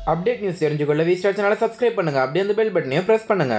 update news தெரிஞ்சுக்கொள்ள V Star சேனலை subscribe பண்ணுங்க அப்படியே அந்த பெல் பட்டனையும் ப்ரெஸ் பண்ணுங்க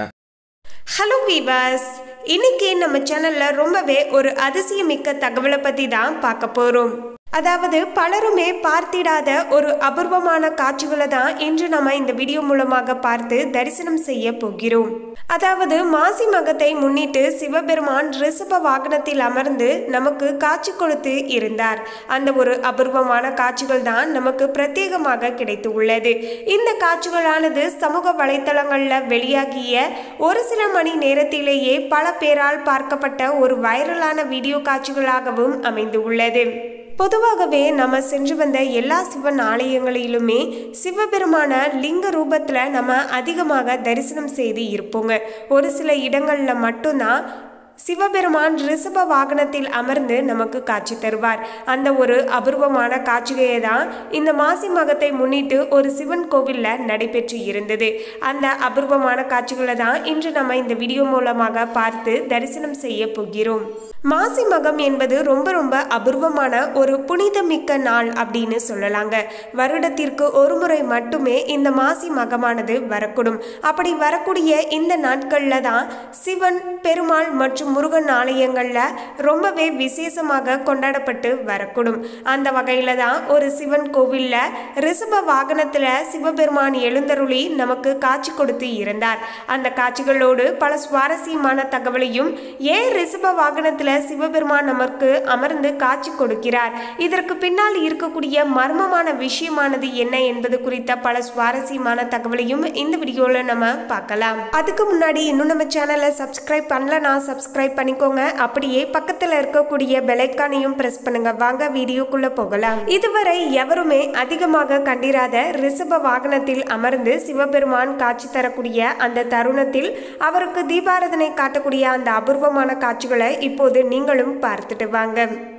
ஹலோ வீவர்ஸ் இன்னைக்கு நம்ம சேனல்ல ரொம்பவே ஒரு அதிசயமிக்க தகவலை பத்தி தான் பார்க்க போறோம் அதாவது பலருமே பார்த்திடாத ஒரு அபூர்வமான காட்சிகளை தான் இன்று நம்ம இந்த வீடியோ மூலமாக பார்த்து தரிசனம் செய்ய போகிறோம் அதாவது மாசி மகத்தை முன்னிட்டு சிவபெருமான் ரிஷப வாகனத்தில் அமர்ந்து நமக்கு காட்சி கொடுத்து இருந்தார் அந்த ஒரு அபூர்வமான காட்சிகள் தான் நமக்கு பிரத்யேகமாக கிடைத்து உள்ளது இந்த காட்சிகளானது சமூக வலைத்தளங்கள்ல வெளியாகிய ஒரு சில மணி நேரத்திலேயே பல பேரால் பார்க்கப்பட்ட ஒரு வைரலான வீடியோ காட்சிகளாகவும் அமைந்து உள்ளது பொதுவாகவே நம்ம சென்று வந்த எல்லா சிவன் ஆலயங்களிலுமே சிவபெருமான லிங்க ரூபத்தில் நம்ம அதிகமாக தரிசனம் செய்து இருப்போங்க ஒரு சில இடங்களில் மட்டும்தான் சிவபெருமான் ரிஷப வாகனத்தில் அமர்ந்து நமக்கு காட்சி தருவார் அந்த ஒரு அபூர்வமான காட்சிகையை தான் இந்த மாசி மகத்தை முன்னிட்டு ஒரு சிவன் கோவிலில் நடைபெற்று இருந்தது அந்த அபூர்வமான காட்சிகளை தான் இன்று நம்ம இந்த வீடியோ மூலமாக பார்த்து தரிசனம் செய்ய போகிறோம் மாசி மகம் என்பது ரொம்ப ரொம்ப அபூர்வமான ஒரு புனிதமிக்க நாள் அப்படின்னு சொல்லலாங்க வருடத்திற்கு ஒரு முறை மட்டுமே இந்த மாசி மகமானது வரக்கூடும் அப்படி வரக்கூடிய இந்த நாட்களில் தான் சிவன் பெருமாள் மற்றும் முருகன் ஆலயங்களில் ரொம்பவே விசேஷமாக கொண்டாடப்பட்டு வரக்கூடும் அந்த வகையில் தான் ஒரு சிவன் கோவிலில் ரிஷப வாகனத்தில் சிவபெருமான் எழுந்தருளி நமக்கு காட்சி கொடுத்து இருந்தார் அந்த காட்சிகளோடு பல சுவாரஸ்யமான தகவலையும் ஏன் ரிஷப வாகனத்தில் சிவபெருமான் நமக்கு அமர்ந்து காட்சி கொடுக்கிறார் இதற்கு பின்னால் இருக்கக்கூடிய மர்மமான விஷயமானது என்ன என்பது குறித்த பல சுவாரஸ்யமான தகவலையும் இந்த வீடியோவில் நம்ம பார்க்கலாம் அதுக்கு முன்னாடி இன்னும் நம்ம சேனலை சப்ஸ்கிரைப் பண்ணலனா சப்ஸ்கிரைப் பண்ணிக்கோங்க அப்படியே பக்கத்தில் இருக்கக்கூடிய பெலைக்கானையும் பிரஸ் பண்ணுங்க வாங்க வீடியோக்குள்ள போகலாம் இதுவரை எவருமே அதிகமாக கண்டிராத ரிஷப வாகனத்தில் அமர்ந்து சிவபெருமான் காட்சி தரக்கூடிய அந்த தருணத்தில் அவருக்கு தீபாராதனை காட்டக்கூடிய அந்த அபூர்வமான காட்சிகளை இப்போது நீங்களும் பார்த்துட்டு வாங்க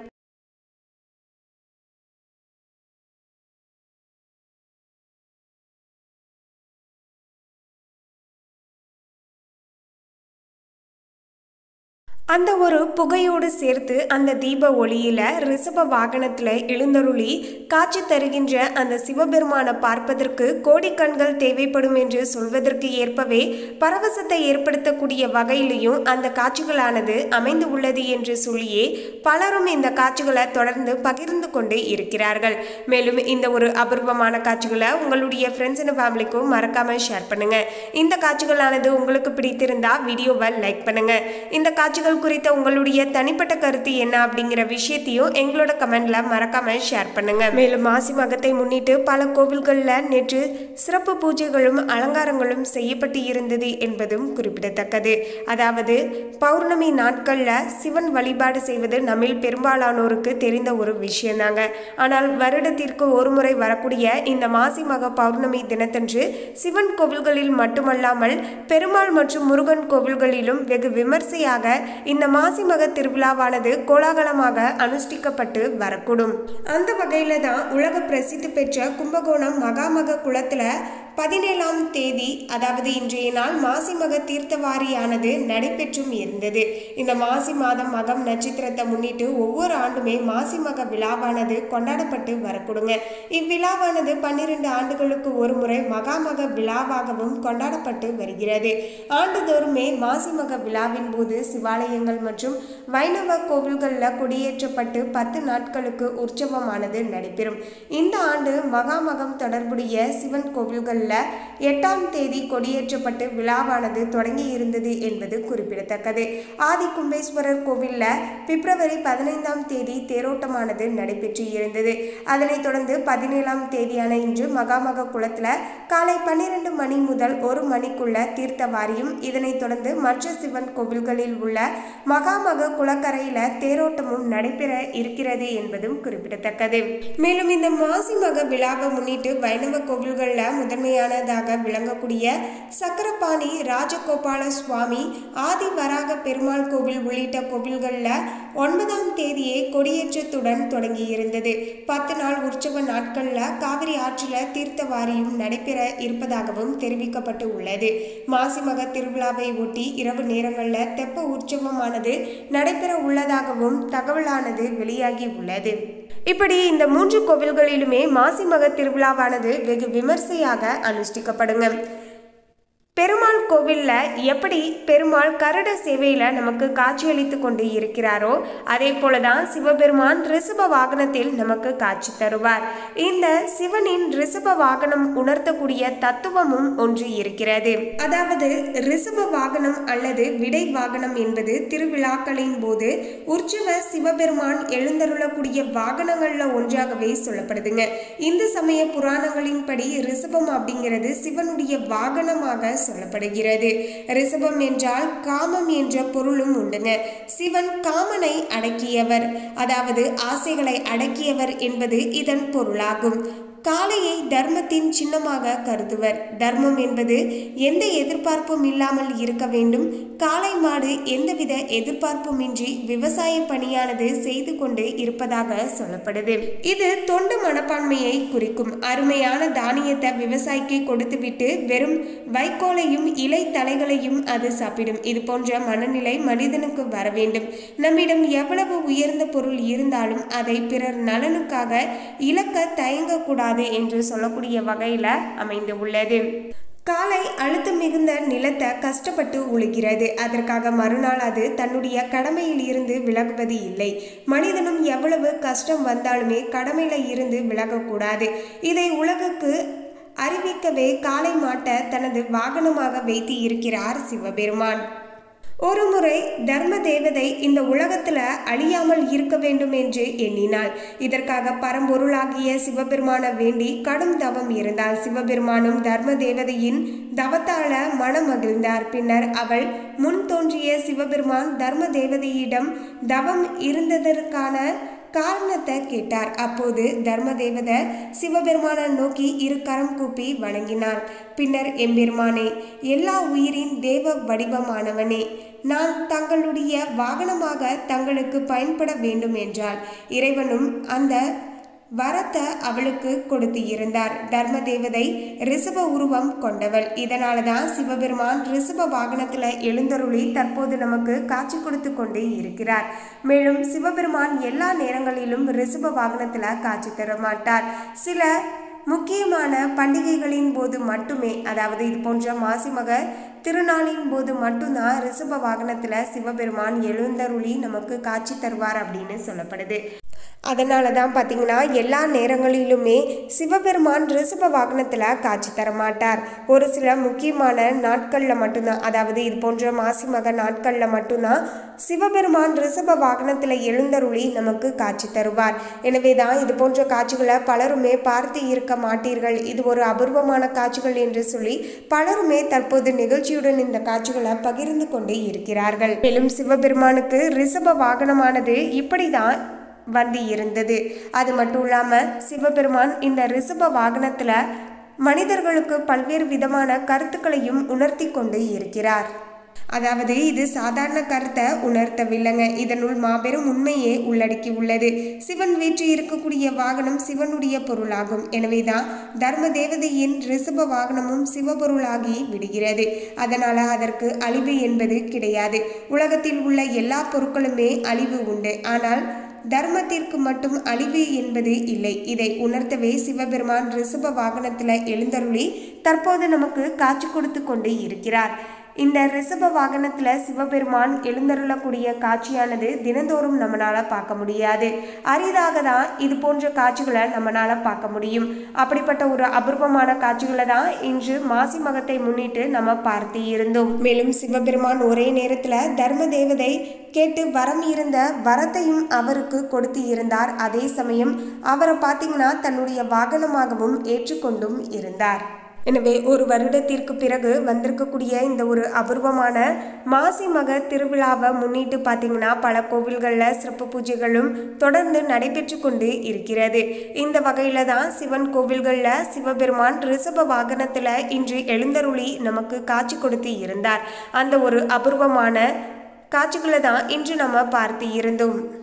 அந்த ஒரு புகையோடு சேர்த்து அந்த தீப ஒளியில ரிஷப வாகனத்துல எழுந்தருளி காட்சி தருகின்ற அந்த சிவபெருமானை பார்ப்பதற்கு கோடி கண்கள் தேவைப்படும் என்று சொல்வதற்கு ஏற்பவே பரவசத்தை ஏற்படுத்தக்கூடிய வகையிலையும் அந்த காட்சிகளானது அமைந்து உள்ளது என்று சொல்லியே பலரும் இந்த காட்சிகளை தொடர்ந்து பகிர்ந்து கொண்டு இருக்கிறார்கள் மேலும் இந்த ஒரு அபூர்வமான காட்சிகளை உங்களுடைய ஃப்ரெண்ட்ஸ் அண்ட் ஃபேமிலிக்கும் மறக்காம ஷேர் பண்ணுங்க இந்த காட்சிகளானது உங்களுக்கு பிடித்திருந்தா வீடியோவை லைக் பண்ணுங்க இந்த காட்சிகள் குறித்த உங்களுடைய தனிப்பட்ட கருத்து என்ன அப்படிங்கிற விஷயத்தையும் எங்களோட கமெண்ட்ல மறக்காம ஷேர் பண்ணுங்க மேலும் மாசி மகத்தை முன்னிட்டு பல கோவில்களில் நேற்று சிறப்பு பூஜைகளும் அலங்காரங்களும் செய்யப்பட்டு இருந்தது என்பதும் குறிப்பிடத்தக்கது அதாவது பௌர்ணமி நாட்கள்ல சிவன் வழிபாடு செய்வது நம்மில் பெரும்பாலானோருக்கு தெரிந்த ஒரு விஷயம்தாங்க ஆனால் வருடத்திற்கு ஒரு முறை வரக்கூடிய இந்த மாசி மக பௌர்ணமி தினத்தன்று சிவன் கோவில்களில் மட்டுமல்லாமல் பெருமாள் மற்றும் முருகன் கோவில்களிலும் வெகு விமர்சையாக இந்த மாசி மக திருவிழாவானது கோலாகலமாக அனுஷ்டிக்கப்பட்டு வரக்கூடும் அந்த வகையில தான் உலக பிரசித்தி பெற்ற கும்பகோணம் மகாமக குளத்துல பதினேழாம் தேதி அதாவது இன்றைய நாள் மாசி மக தீர்த்தவாரியானது நடைபெற்றும் இருந்தது இந்த மாசி மாதம் மகம் நட்சத்திரத்தை முன்னிட்டு ஒவ்வொரு ஆண்டுமே மாசி மக விழாவானது கொண்டாடப்பட்டு வரக்கூடுங்க இவ்விழாவானது பன்னிரண்டு ஆண்டுகளுக்கு ஒரு முறை மகாமக விழாவாகவும் கொண்டாடப்பட்டு வருகிறது ஆண்டுதோறுமே மாசி மக விழாவின் போது சிவாலயங்கள் மற்றும் வைணவ கோவில்களில் கொடியேற்றப்பட்டு பத்து நாட்களுக்கு உற்சவமானது நடைபெறும் இந்த ஆண்டு மகாமகம் தொடர்புடைய சிவன் கோவில்களில் எட்டாம் தேதி கொடியேற்றப்பட்டு விழாவானது தொடங்கி இருந்தது என்பது குறிப்பிடத்தக்கது ஆதி கும்பேஸ்வரர் கோவிலில் பிப்ரவரி பதினைந்தாம் தேதி தேரோட்டமானது நடைபெற்று இருந்தது அதனைத் தொடர்ந்து பதினேழாம் தேதியான இன்று மகாமக குளத்தில் காலை பன்னிரண்டு மணி முதல் ஒரு மணிக்குள்ள தீர்த்த வாரியும் இதனைத் தொடர்ந்து மற்ற சிவன் கோவில்களில் உள்ள மகாமக குளக்கரையில தேரோட்டமும் நடைபெற இருக்கிறது என்பதும் குறிப்பிடத்தக்கது மேலும் இந்த மாசி மக விழாவை முன்னிட்டு வைணவ கோவில்களில் முதன்மையானதாக விளங்கக்கூடிய சக்கரபாணி ராஜகோபால சுவாமி ஆதி வராக பெருமாள் கோவில் உள்ளிட்ட கோவில்களில் ஒன்பதாம் தேதியே கொடியேற்றத்துடன் தொடங்கி இருந்தது பத்து நாள் உற்சவ நாட்களில் காவிரி ஆற்றில் தீர்த்தவாரியும் நடைபெற இருப்பதாகவும் தெரிவிக்கப்பட்டு உள்ளது மாசி மக திருவிழாவை ஒட்டி இரவு நேரங்களில் தெப்ப உற்சவம் அபிஷேகமானது நடைபெற உள்ளதாகவும் தகவலானது வெளியாகி உள்ளது இப்படி இந்த மூன்று கோவில்களிலுமே மாசி மக திருவிழாவானது வெகு விமர்சையாக அனுஷ்டிக்கப்படுங்க பெருமாள் கோவிலில் எப்படி பெருமாள் கருட சேவையில் நமக்கு காட்சியளித்து கொண்டு இருக்கிறாரோ அதே போல தான் சிவபெருமான் ரிஷப வாகனத்தில் நமக்கு காட்சி தருவார் இந்த சிவனின் ரிஷப வாகனம் உணர்த்தக்கூடிய தத்துவமும் ஒன்று இருக்கிறது அதாவது ரிஷப வாகனம் அல்லது விடை வாகனம் என்பது திருவிழாக்களின் போது உற்சவ சிவபெருமான் எழுந்தருளக்கூடிய வாகனங்கள்ல ஒன்றாகவே சொல்லப்படுதுங்க இந்து சமய புராணங்களின்படி ரிஷபம் அப்படிங்கிறது சிவனுடைய வாகனமாக சொல்லப்படுகிறது ரிஷபம் என்றால் காமம் என்ற பொருளும் உண்டுங்க சிவன் காமனை அடக்கியவர் அதாவது ஆசைகளை அடக்கியவர் என்பது இதன் பொருளாகும் காளையை தர்மத்தின் சின்னமாக கருதுவர் தர்மம் என்பது எந்த எதிர்பார்ப்பும் இல்லாமல் இருக்க வேண்டும் காளை மாடு எந்தவித எதிர்பார்ப்புமின்றி விவசாய பணியானது செய்து கொண்டு இருப்பதாக சொல்லப்படுது இது தொண்டு மனப்பான்மையை குறிக்கும் அருமையான தானியத்தை விவசாயிக்கு கொடுத்துவிட்டு வெறும் வைக்கோலையும் இலை தலைகளையும் அது சாப்பிடும் இது போன்ற மனநிலை மனிதனுக்கு வர வேண்டும் நம்மிடம் எவ்வளவு உயர்ந்த பொருள் இருந்தாலும் அதை பிறர் நலனுக்காக இழக்க தயங்கக்கூடாது என்று சொல்லக்கூடிய வகையில் அமைந்து உள்ளது காலை அழுத்தம் மிகுந்த நிலத்தை கஷ்டப்பட்டு உழுகிறது அதற்காக மறுநாள் அது தன்னுடைய கடமையில் இருந்து விலகுவது இல்லை மனிதனும் எவ்வளவு கஷ்டம் வந்தாலுமே கடமையில இருந்து விலகக்கூடாது இதை உலகுக்கு அறிவிக்கவே காளை மாட்டை தனது வாகனமாக வைத்து இருக்கிறார் சிவபெருமான் ஒரு முறை தர்ம தேவதை இந்த உலகத்துல அழியாமல் இருக்க வேண்டும் என்று எண்ணினாள் இதற்காக பரம்பொருளாகிய சிவபெருமான வேண்டி கடும் தவம் இருந்தாள் சிவபெருமானும் தர்ம தேவதையின் தவத்தால மனம் மகிழ்ந்தார் பின்னர் அவள் முன் தோன்றிய சிவபெருமான் தர்ம தேவதையிடம் தவம் இருந்ததற்கான காரணத்தை கேட்டார் அப்போது தர்மதேவதை சிவபெருமானை நோக்கி இரு கரம் கூப்பி வணங்கினார் பின்னர் எம்பெருமானே எல்லா உயிரின் தேவ வடிவமானவனே நான் தங்களுடைய வாகனமாக தங்களுக்கு பயன்பட வேண்டும் என்றாள் இறைவனும் அந்த வரத்தை அவளுக்கு கொடுத்து இருந்தார் தர்ம தேவதை ரிஷப உருவம் கொண்டவள் இதனால தான் சிவபெருமான் ரிஷப வாகனத்தில் எழுந்தருளி தற்போது நமக்கு காட்சி கொடுத்து கொண்டே இருக்கிறார் மேலும் சிவபெருமான் எல்லா நேரங்களிலும் ரிஷப வாகனத்தில் காட்சி தர மாட்டார் சில முக்கியமான பண்டிகைகளின் போது மட்டுமே அதாவது இது போன்ற மாசிமக திருநாளின் போது மட்டும்தான் ரிஷப வாகனத்தில் சிவபெருமான் எழுந்தருளி நமக்கு காட்சி தருவார் அப்படின்னு சொல்லப்படுது அதனால தான் பார்த்தீங்கன்னா எல்லா நேரங்களிலுமே சிவபெருமான் ரிஷப வாகனத்தில் காட்சி தர மாட்டார் ஒரு சில முக்கியமான நாட்களில் மட்டும்தான் அதாவது இது போன்ற மாசி மக நாட்களில் மட்டும்தான் சிவபெருமான் ரிஷப வாகனத்தில் எழுந்தருளி நமக்கு காட்சி தருவார் எனவே தான் இது போன்ற காட்சிகளை பலருமே பார்த்து இருக்க மாட்டீர்கள் இது ஒரு அபூர்வமான காட்சிகள் என்று சொல்லி பலருமே தற்போது நிகழ்ச்சியுடன் இந்த காட்சிகளை பகிர்ந்து கொண்டு இருக்கிறார்கள் மேலும் சிவபெருமானுக்கு ரிஷப வாகனமானது இப்படி தான் வந்து இருந்தது அது மட்டும் இல்லாமல் சிவபெருமான் இந்த ரிஷப வாகனத்தில் மனிதர்களுக்கு பல்வேறு விதமான கருத்துக்களையும் உணர்த்தி கொண்டு இருக்கிறார் அதாவது இது சாதாரண கருத்தை உணர்த்தவில்லைங்க இதனுள் மாபெரும் உண்மையே உள்ளடக்கி உள்ளது சிவன் வீற்று இருக்கக்கூடிய வாகனம் சிவனுடைய பொருளாகும் எனவேதான் தர்ம தேவதையின் ரிஷப வாகனமும் சிவபொருளாகி விடுகிறது அதனால அதற்கு அழிவு என்பது கிடையாது உலகத்தில் உள்ள எல்லா பொருட்களுமே அழிவு உண்டு ஆனால் தர்மத்திற்கு மட்டும் அழிவு என்பது இல்லை இதை உணர்த்தவே சிவபெருமான் ரிஷப வாகனத்தில் எழுந்தருளி தற்போது நமக்கு காட்சி கொடுத்து கொண்டு இருக்கிறார் இந்த ரிஷப வாகனத்தில் சிவபெருமான் எழுந்தருளக்கூடிய காட்சியானது தினந்தோறும் நம்மளால பார்க்க முடியாது அரிதாக தான் இது போன்ற காட்சிகளை நம்மளால பார்க்க முடியும் அப்படிப்பட்ட ஒரு அபூர்வமான காட்சிகளை தான் இன்று மாசி மகத்தை முன்னிட்டு நம்ம பார்த்து இருந்தோம் மேலும் சிவபெருமான் ஒரே நேரத்தில் தர்ம தேவதை கேட்டு வரம் இருந்த வரத்தையும் அவருக்கு கொடுத்து இருந்தார் அதே சமயம் அவரை பார்த்தீங்கன்னா தன்னுடைய வாகனமாகவும் ஏற்றுக்கொண்டும் இருந்தார் எனவே ஒரு வருடத்திற்கு பிறகு வந்திருக்கக்கூடிய இந்த ஒரு அபூர்வமான மாசி மக திருவிழாவை முன்னிட்டு பார்த்தீங்கன்னா பல கோவில்களில் சிறப்பு பூஜைகளும் தொடர்ந்து நடைபெற்று கொண்டு இருக்கிறது இந்த வகையில் தான் சிவன் கோவில்களில் சிவபெருமான் ரிஷப வாகனத்தில் இன்று எழுந்தருளி நமக்கு காட்சி கொடுத்து இருந்தார் அந்த ஒரு அபூர்வமான காட்சிகளை தான் இன்று நம்ம பார்த்து இருந்தோம்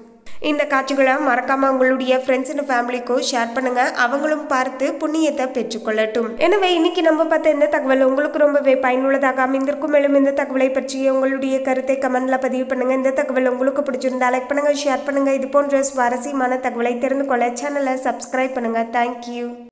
இந்த காட்சிகளை மறக்காம உங்களுடைய ஃப்ரெண்ட்ஸ் அண்ட் ஃபேமிலிக்கும் ஷேர் பண்ணுங்க அவங்களும் பார்த்து புண்ணியத்தை பெற்றுக்கொள்ளட்டும் எனவே இன்னைக்கு நம்ம பார்த்த இந்த தகவல் உங்களுக்கு ரொம்பவே பயனுள்ளதாக அமைந்திருக்கும் மேலும் இந்த தகவலை பற்றிய உங்களுடைய கருத்தை கமெண்ட்ல பதிவு பண்ணுங்க இந்த தகவல் உங்களுக்கு பிடிச்சிருந்தா லைக் பண்ணுங்க ஷேர் பண்ணுங்க இது போன்ற சுவாரஸ்யமான தகவலை தெரிந்து கொள்ள சேனலை சப்ஸ்கிரைப் பண்ணுங்க தேங்க்யூ